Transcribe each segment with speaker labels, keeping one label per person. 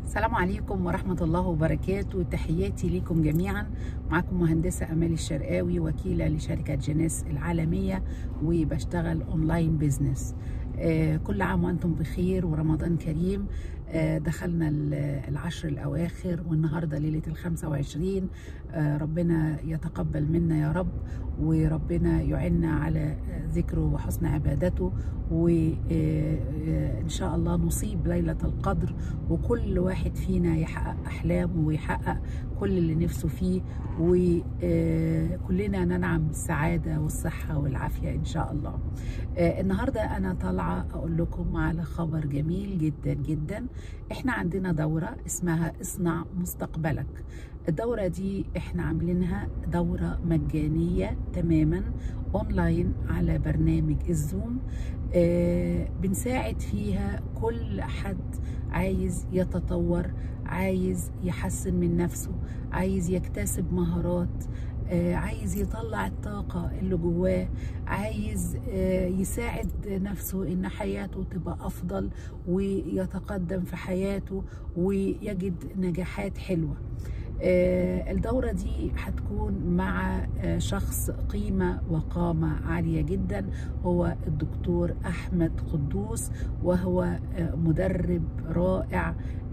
Speaker 1: السلام عليكم ورحمة الله وبركاته تحياتي لكم جميعا معكم مهندسة أمال الشرقاوي وكيلة لشركة جينيس العالمية وبشتغل أونلاين بيزنس آه، كل عام وأنتم بخير ورمضان كريم آه، دخلنا العشر الأواخر والنهاردة ليلة الخمسة وعشرين آه، ربنا يتقبل منا يا رب وربنا يعنا على ذكره وحسن عبادته وإن شاء الله نصيب ليلة القدر وكل واحد فينا يحقق أحلامه ويحقق كل اللي نفسه فيه وكلنا ننعم بالسعادة والصحة والعافية إن شاء الله النهاردة أنا طالعة أقول لكم على خبر جميل جدا جدا إحنا عندنا دورة اسمها اصنع مستقبلك الدورة دي احنا عاملينها دورة مجانية تماما اونلاين على برنامج الزوم آه بنساعد فيها كل حد عايز يتطور عايز يحسن من نفسه عايز يكتسب مهارات آه عايز يطلع الطاقة اللي جواه عايز آه يساعد نفسه ان حياته تبقى افضل ويتقدم في حياته ويجد نجاحات حلوة الدورة دي هتكون مع شخص قيمة وقامة عالية جدا هو الدكتور أحمد قدوس وهو مدرب رائع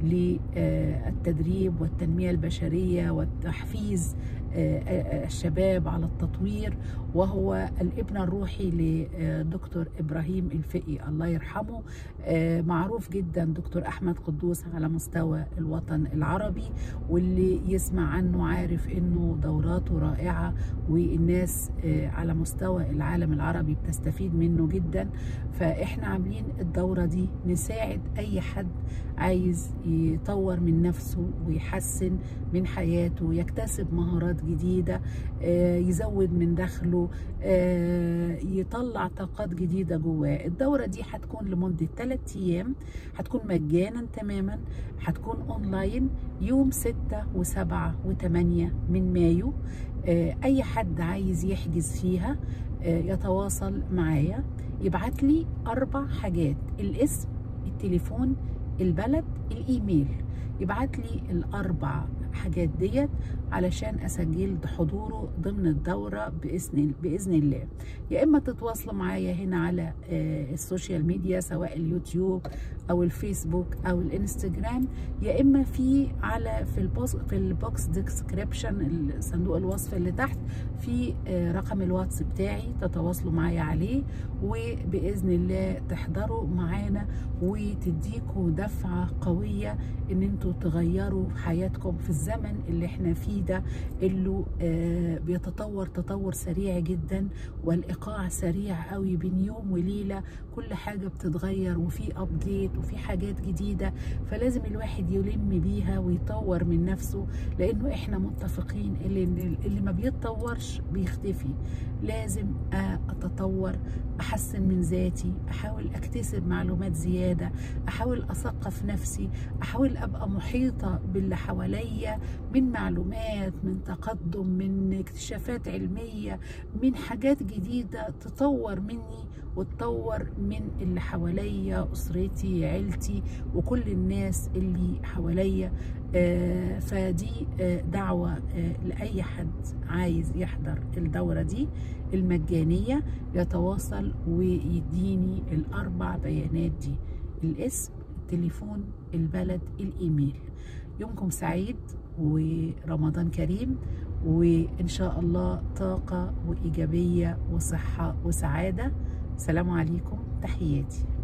Speaker 1: للتدريب والتنمية البشرية والتحفيز الشباب على التطوير وهو الابن الروحي لدكتور إبراهيم الفقي الله يرحمه معروف جدا دكتور أحمد قدوس على مستوى الوطن العربي واللي يسمع عنه عارف انه دوراته رائعة والناس على مستوى العالم العربي بتستفيد منه جدا فاحنا عاملين الدورة دي نساعد اي حد عايز يطور من نفسه ويحسن من حياته ويكتسب مهارات جديدة يزود من دخله يطلع طاقات جديدة جواه الدورة دي هتكون لمدة 3 أيام هتكون مجانا تماما هتكون أونلاين يوم 6 و7 و8 من مايو أي حد عايز يحجز فيها يتواصل معايا يبعت لي أربع حاجات الاسم التليفون البلد الإيميل يبعت لي الأربع حاجات ديت علشان أسجل حضوره ضمن الدورة بإذن, بإذن الله يا إما تتواصلوا معايا هنا على السوشيال ميديا سواء اليوتيوب أو الفيسبوك أو الانستجرام يا إما في على في البوكس في البوكس ديسكريبشن صندوق الوصف اللي تحت في رقم الواتس بتاعي تتواصلوا معايا عليه وبإذن الله تحضروا معانا وتديكوا دفعة قوية إن انتوا تغيروا حياتكم في الزمن اللي احنا فيه ده اللي آه بيتطور تطور سريع جدا والايقاع سريع قوي بين يوم وليله كل حاجه بتتغير وفي ابديت وفي حاجات جديده فلازم الواحد يلم بيها ويطور من نفسه لانه احنا متفقين اللي اللي ما بيتطورش بيختفي لازم اتطور احسن من ذاتي احاول اكتسب معلومات زياده احاول اثقف نفسي احاول ابقى محيطه باللي حواليا من معلومات من تقدم من اكتشافات علميه من حاجات جديده تطور مني وتطور من اللي حواليا اسرتي عيلتي وكل الناس اللي حواليا آه فدي آه دعوه آه لاي حد عايز يحضر الدوره دي المجانيه يتواصل ويديني الاربع بيانات دي الاسم التليفون البلد الايميل يومكم سعيد ورمضان كريم وإن شاء الله طاقة وإيجابية وصحة وسعادة سلام عليكم تحياتي